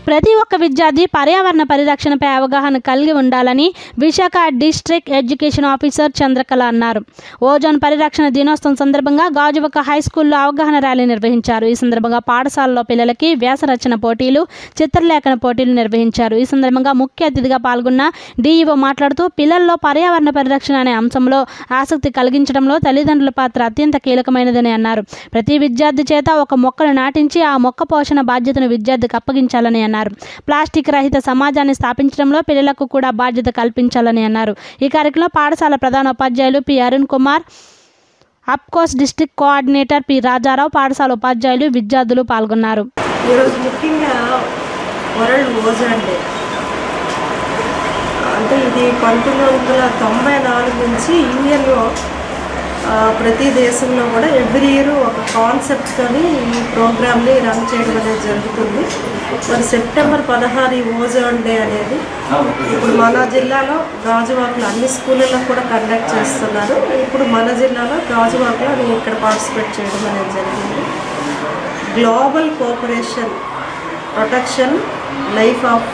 ప్రతి ఒక్క విద్యార్థి పర్యావరణ పరిరక్షణపై అవగాహన కలిగి ఉండాలని Visakha district education officer Chandrakala అన్నారు ఓజోన్ పరిరక్షణ దినోత్సవం సందర్భంగా గాజువక హై స్కూల్లో అవగాహన ర్యాలీ నిర్వహించారు ఈ సందర్భంగా పాఠశాలలో పిల్లలకి వ్యాస రచన పోటీలు చిత్రలేఖన పోటీలు నిర్వహించారు ఈ సందర్భంగా ముఖ్య అతిథిగా పాల్గొన్న డీఈఓ మాట్లాడుతూ పిల్లల్లో పర్యావరణ పరిరక్షణ అనే అంశంలో ఆసక్తి కలిగించడంలో తల్లిదండ్రుల పాత్ర అత్యంత కీలకమైనదని అన్నారు ప్రతి విద్యార్థి చేత ఒక మొక్కను నాటించి ఆ మొక్క పోషణ బాధ్యతను విద్యార్థికి అప్పగించాలని అన్నారు ప్లాస్టిక్ రహిత సమాజాన్ని స్థాపించడంలో పిల్లలకు కూడా బాధ్యత కల్పించాలని అన్నారు ఈ కార్యక్రమంలో పాఠశాల ప్రధాన ఉపాధ్యాయులు పి అరుణ్ కుమార్ అప్కోస్ డిస్ట్రిక్ట్ కోఆర్డినేటర్ పి రాజారావు పాఠశాల ఉపాధ్యాయులు విద్యార్థులు పాల్గొన్నారు ఈరోజు ముఖ్యంగా వరల్డ్ ఓజోన్ డే అంటే ఇది పంతొమ్మిది వందల తొంభై నాలుగు నుంచి యూఎన్ఓ ప్రతి దేశంలో కూడా ఎవ్రీ ఇయర్ ఒక కాన్సెప్ట్తోని ఈ ప్రోగ్రామ్ని రన్ చేయడం అనేది జరుగుతుంది మరి సెప్టెంబర్ పదహారు ఈ ఓజోన్ డే అనేది ఇప్పుడు మన జిల్లాలో గాజువాకలో అన్ని స్కూళ్ళలో కూడా కండక్ట్ చేస్తున్నారు ఇప్పుడు మన జిల్లాలో గాజువాకలో నేను ఇక్కడ పార్టిసిపేట్ చేయడం అనేది జరిగింది global cooperation protection life of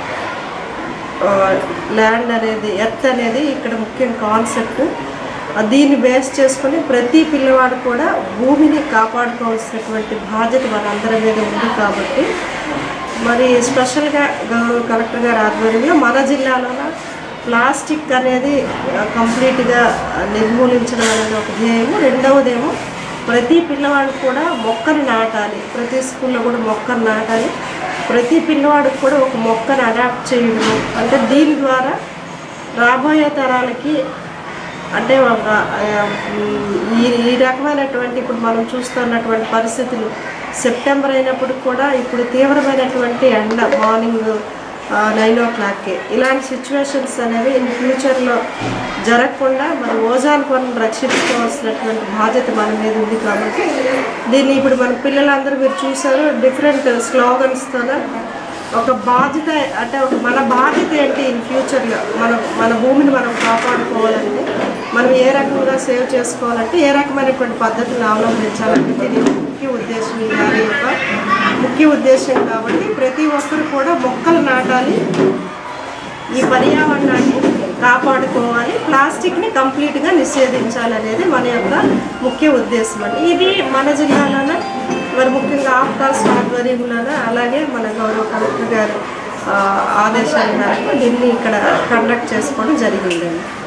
land అనేది ఎర్త్ అనేది ఇక్కడ ముఖ్యం కాన్సెప్ట్ దీన్ని బేస్ చేసుకొని ప్రతి పిల్లవాడు కూడా భూమిని కాపాడుకోవాల్సినటువంటి బాధ్యత మనందరి మీద ఉంది కాబట్టి మరి స్పెషల్గా గౌరవ కలెక్టర్ గారి ఆధ్వర్యంలో మన జిల్లాలో ప్లాస్టిక్ అనేది కంప్లీట్గా నిర్మూలించడం అనేది ఒక ధ్యేయము రెండవదేమో ప్రతి పిల్లవాడు కూడా మొక్కను నాటాలి ప్రతి స్కూల్లో కూడా మొక్కను నాటాలి ప్రతి పిల్లవాడికి కూడా ఒక మొక్కను అడాప్ట్ చేయడము అంటే దీని ద్వారా రాబోయే తరాలకి అంటే ఒక ఆ, ఈ ఈ రకమైనటువంటి ఇప్పుడు మనం చూస్తున్నటువంటి పరిస్థితులు సెప్టెంబర్ అయినప్పుడు కూడా ఇప్పుడు తీవ్రమైనటువంటి ఎండ మార్నింగ్ నైన్ ఓ క్లాక్కి ఇలాంటి సిచ్యువేషన్స్ అనేవి ఇన్ ఫ్యూచర్లో జరగకుండా మన ఓజాన్ పొరను రక్షించుకోవాల్సినటువంటి బాధ్యత మన మీద ఉంది కాబట్టి దీన్ని ఇప్పుడు మన పిల్లలందరూ మీరు చూసారు డిఫరెంట్ స్లోగన్స్తోనే ఒక బాధ్యత అంటే ఒక మన బాధ్యత ఏంటి ఇన్ ఫ్యూచర్లో మన మన భూమిని మనం కాపాడుకోవాలంటే మనం ఏ రకంగా సేవ్ చేసుకోవాలంటే ఏ రకమైనటువంటి పద్ధతులను అవలంబించాలంటే దీని ముఖ్య ఉద్దేశం ఈ ర్యాలీ యొక్క ముఖ్య ఉద్దేశం కాబట్టి ప్రతి ఒక్కరు కూడా మొక్కలు నాటాలి ఈ పర్యావరణాన్ని కాపాడుకోవాలి ప్లాస్టిక్ని కంప్లీట్గా నిషేధించాలి అనేది మన యొక్క ముఖ్య ఉద్దేశం అండి ఇది మన జిల్లాలోనే మరి ముఖ్యంగా ఆఫ్కాస్ ఆధ్వర్యంలోనే అలాగే మన గౌరవ కలెక్టర్ గారు ఆ, ఆదేశాల మేరకు దీన్ని ఇక్కడ కండక్ట్ చేసుకోవడం జరిగిందండి